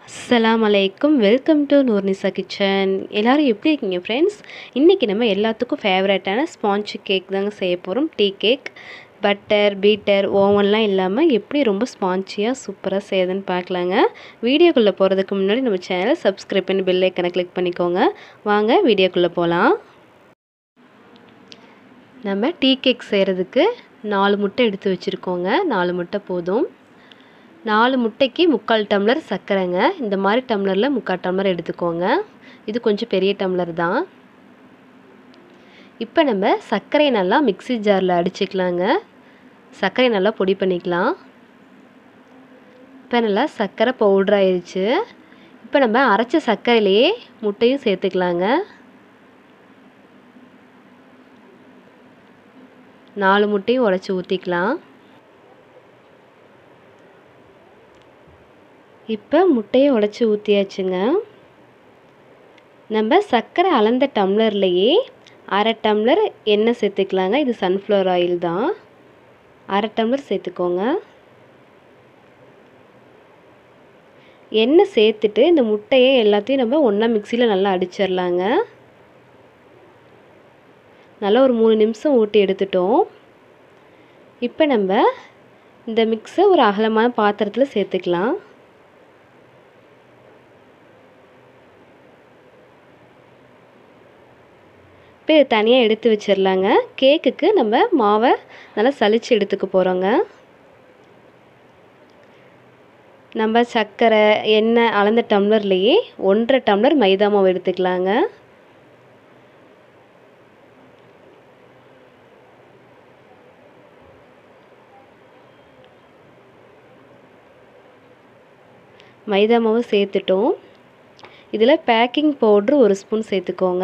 அஸ்ஸலாம் அலைக்கும் welcome to Noornisa kitchen எல்லோரும் எப்படி இருக்கீங்க ஃப்ரெண்ட்ஸ் இன்றைக்கி நம்ம எல்லாத்துக்கும் ஃபேவரட்டான ஸ்பாஞ்ச் கேக் தாங்க செய்ய போகிறோம் டீ கேக் பட்டர் பீட்டர் ஓவன்லாம் இல்லாமல் எப்படி ரொம்ப ஸ்பான்ச்சியாக சூப்பராக செய்யுதுன்னு பார்க்கலாங்க வீடியோக்குள்ளே போகிறதுக்கு முன்னாடி நம்ம சேனலை சப்ஸ்கிரைப் பண்ணி பெல் ஐக்கனை கிளிக் பண்ணிக்கோங்க வாங்க வீடியோக்குள்ளே போகலாம் நம்ம டீ கேக் செய்கிறதுக்கு நாலு முட்டை எடுத்து வச்சுருக்கோங்க நாலு முட்டை போதும் நாலு முட்டைக்கு முக்கால் டம்ளர் சர்க்கரைங்க இந்த மாதிரி டம்ளரில் முக்கால் டம்ளர் எடுத்துக்கோங்க இது கொஞ்சம் பெரிய டம்ளர் தான் இப்போ நம்ம சர்க்கரையை நல்லா மிக்சி ஜாரில் அடிச்சுக்கலாங்க சர்க்கரையை நல்லா பொடி பண்ணிக்கலாம் இப்போ நல்லா சர்க்கரை பவுட்ரு ஆயிடுச்சு இப்போ நம்ம அரைச்ச சர்க்கரையிலையே முட்டையும் சேர்த்துக்கலாங்க நாலு முட்டையும் உடச்சி ஊற்றிக்கலாம் இப்போ முட்டையை உடச்சி ஊற்றியாச்சுங்க நம்ம சர்க்கரை அளந்த டம்ளர்லேயே அரை டம்ளர் எண்ணெய் சேர்த்துக்கலாங்க இது சன்ஃப்ளவர் ஆயில் தான் அரை டம்ளர் சேர்த்துக்கோங்க எண்ணெய் சேர்த்துட்டு இந்த முட்டையை எல்லாத்தையும் நம்ம ஒன்றா மிக்சியில் நல்லா அடிச்சிடலாங்க நல்லா ஒரு மூணு நிமிஷம் ஊட்டி எடுத்துட்டோம் இப்போ நம்ம இந்த மிக்ஸை ஒரு அகலமான பாத்திரத்தில் சேர்த்துக்கலாம் இப்போ இது தனியாக எடுத்து வச்சிடலாங்க கேக்குக்கு நம்ம மாவை நல்லா சளிச்சு எடுத்துக்க போகிறோங்க நம்ம சர்க்கரை எண்ணெய் அளந்த டம்ளர்லேயே ஒன்றரை டம்ளர் மைதா மாவு எடுத்துக்கலாங்க மைதா மாவு சேர்த்துட்டோம் இதில் பேக்கிங் பவுட்ரு ஒரு ஸ்பூன் சேர்த்துக்கோங்க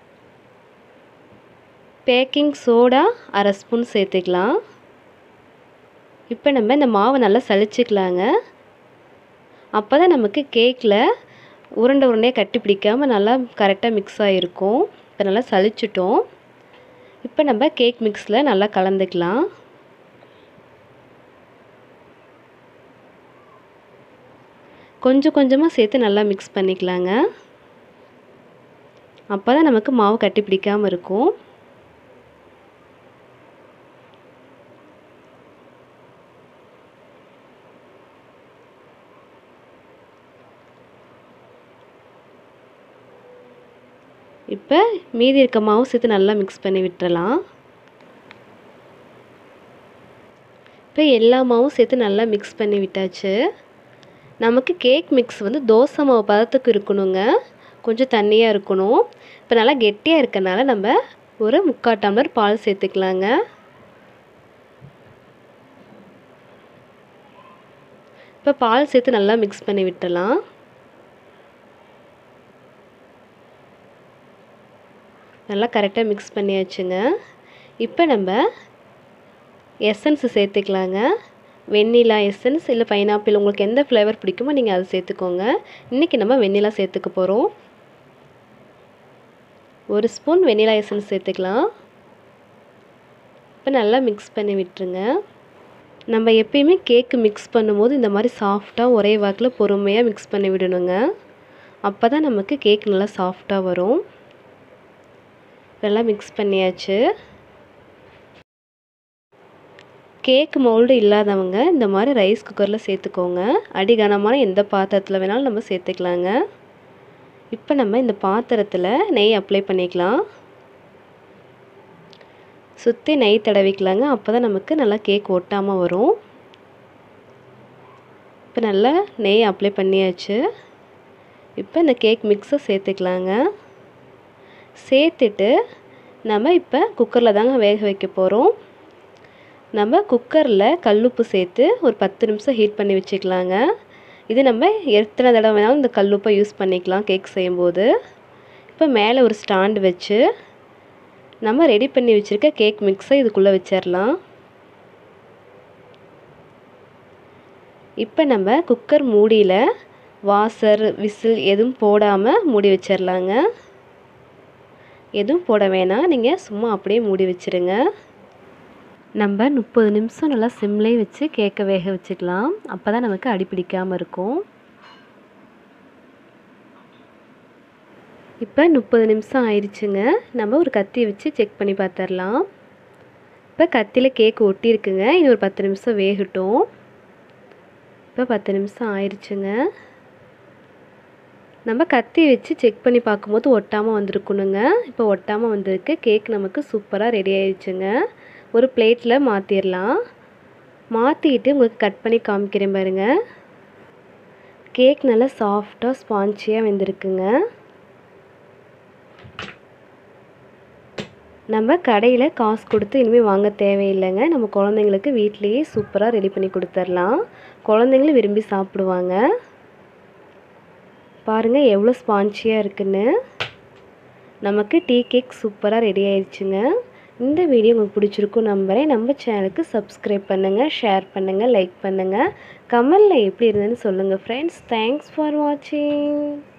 பேக்கிங் சோடா அரை ஸ்பூன் சேர்த்துக்கலாம் இப்போ நம்ம இந்த மாவை நல்லா சளிச்சிக்கலாங்க அப்போ தான் நமக்கு கேக்கில் உருண்டை உருண்டையாக கட்டி பிடிக்காமல் நல்லா கரெக்டாக மிக்ஸ் ஆகிருக்கும் இப்போ நல்லா சளிச்சிட்டோம் இப்போ நம்ம கேக் மிக்ஸில் நல்லா கலந்துக்கலாம் கொஞ்சம் கொஞ்சமாக சேர்த்து நல்லா மிக்ஸ் பண்ணிக்கலாங்க அப்போ தான் நமக்கு மாவு கட்டி பிடிக்காமல் இருக்கும் இப்போ மீதி இருக்க மாவு சேர்த்து நல்லா மிக்ஸ் பண்ணி விட்டுறலாம் இப்போ எல்லா மாவும் சேர்த்து நல்லா மிக்ஸ் பண்ணி விட்டாச்சு நமக்கு கேக் மிக்ஸ் வந்து தோசை மாவு பதத்துக்கு இருக்கணுங்க கொஞ்சம் தண்ணியாக இருக்கணும் இப்போ நல்லா கெட்டியாக இருக்கனால நம்ம ஒரு முக்கால் டம்ளர் பால் சேர்த்துக்கலாங்க இப்போ பால் சேர்த்து நல்லா மிக்ஸ் பண்ணி விட்டுடலாம் நல்லா கரெக்டாக மிக்ஸ் பண்ணியாச்சுங்க இப்போ நம்ம எசன்ஸ் சேர்த்துக்கலாங்க வெண்ணிலா எசன்ஸ் இல்லை பைனாப்பிள் உங்களுக்கு எந்த ஃப்ளேவர் பிடிக்குமோ நீங்கள் அதை சேர்த்துக்கோங்க இன்றைக்கி நம்ம வெண்ணிலா சேர்த்துக்க போகிறோம் ஒரு ஸ்பூன் வெண்ணிலா எசன்ஸ் சேர்த்துக்கலாம் இப்போ நல்லா மிக்ஸ் பண்ணி விட்டுருங்க நம்ம எப்பயுமே கேக்கு மிக்ஸ் பண்ணும்போது இந்த மாதிரி சாஃப்டாக ஒரே வாக்கில் பொறுமையாக மிக்ஸ் பண்ணி விடணுங்க அப்போ தான் நமக்கு கேக் நல்லா சாஃப்டாக வரும் நல்லா மிக்ஸ் பண்ணியாச்சு கேக் மோல்டு இல்லாதவங்க இந்த மாதிரி ரைஸ் குக்கரில் சேர்த்துக்கோங்க அடிகனமான எந்த பாத்திரத்தில் வேணாலும் நம்ம சேர்த்துக்கலாங்க இப்போ நம்ம இந்த பாத்திரத்தில் நெய் அப்ளை பண்ணிக்கலாம் சுற்றி நெய் தடவிக்கலாங்க அப்போ தான் நமக்கு நல்லா கேக் ஒட்டாமல் வரும் இப்போ நல்லா நெய் அப்ளை பண்ணியாச்சு இப்போ இந்த கேக் மிக்ஸை சேர்த்துக்கலாங்க சேர்த்துட்டு நம்ம இப்போ குக்கரில் தாங்க வேக வைக்க போகிறோம் நம்ம குக்கரில் கல்லுப்பு சேர்த்து ஒரு பத்து நிமிஷம் ஹீட் பண்ணி வச்சுக்கலாங்க இது நம்ம எத்தனை தடவை வேணாலும் இந்த கல்லுப்பை யூஸ் பண்ணிக்கலாம் கேக் செய்யும்போது இப்போ மேலே ஒரு ஸ்டாண்டு வச்சு நம்ம ரெடி பண்ணி வச்சுருக்க கேக் மிக்ஸை இதுக்குள்ளே வச்சிடலாம் இப்போ நம்ம குக்கர் மூடியில் வாசர் விசில் எதுவும் போடாமல் மூடி வச்சிடலாங்க எதுவும் போட வேணாம் நீங்கள் சும்மா அப்படியே மூடி வச்சுருங்க நம்ம முப்பது நிமிஷம் நல்லா சிம்லேயே வச்சு கேக்கை வேக வச்சுக்கலாம் அப்போ தான் நமக்கு அடி பிடிக்காமல் இருக்கும் இப்போ முப்பது நிமிஷம் ஆயிடுச்சுங்க நம்ம ஒரு கத்தி வச்சு செக் பண்ணி பார்த்துடலாம் இப்போ கத்தியில் கேக் ஒட்டியிருக்குங்க இன்னும் ஒரு பத்து நிமிஷம் வேகட்டும் இப்போ பத்து நிமிஷம் ஆயிடுச்சுங்க நம்ம கத்தி வச்சு செக் பண்ணி பார்க்கும்போது ஒட்டாமல் வந்திருக்கணுங்க இப்போ ஒட்டாமல் வந்திருக்கு கேக் நமக்கு சூப்பராக ரெடி ஆயிடுச்சுங்க ஒரு பிளேட்டில் மாற்றிடலாம் மாற்றிட்டு உங்களுக்கு கட் பண்ணி காமிக்கிறேன் பாருங்கள் கேக் நல்லா சாஃப்டாக ஸ்பான்ச்சியாக வெந்திருக்குங்க நம்ம கடையில் காசு கொடுத்து இனிமேல் வாங்க தேவையில்லைங்க நம்ம குழந்தைங்களுக்கு வீட்லேயே சூப்பராக ரெடி பண்ணி கொடுத்துர்லாம் குழந்தைங்களும் விரும்பி சாப்பிடுவாங்க பாருங்கள் எவ்வளோ ஸ்பான்ச்சியாக இருக்குன்னு நமக்கு டீ கேக் சூப்பராக ரெடி ஆயிடுச்சுங்க இந்த வீடியோ உங்களுக்கு பிடிச்சிருக்கும் நம்புகிறேன் நம்ம சேனலுக்கு சப்ஸ்கிரைப் பண்ணுங்கள் ஷேர் பண்ணுங்கள் லைக் பண்ணுங்கள் கமெண்டில் எப்படி இருந்ததுன்னு சொல்லுங்கள் ஃப்ரெண்ட்ஸ் தேங்க்ஸ் ஃபார் வாட்சிங்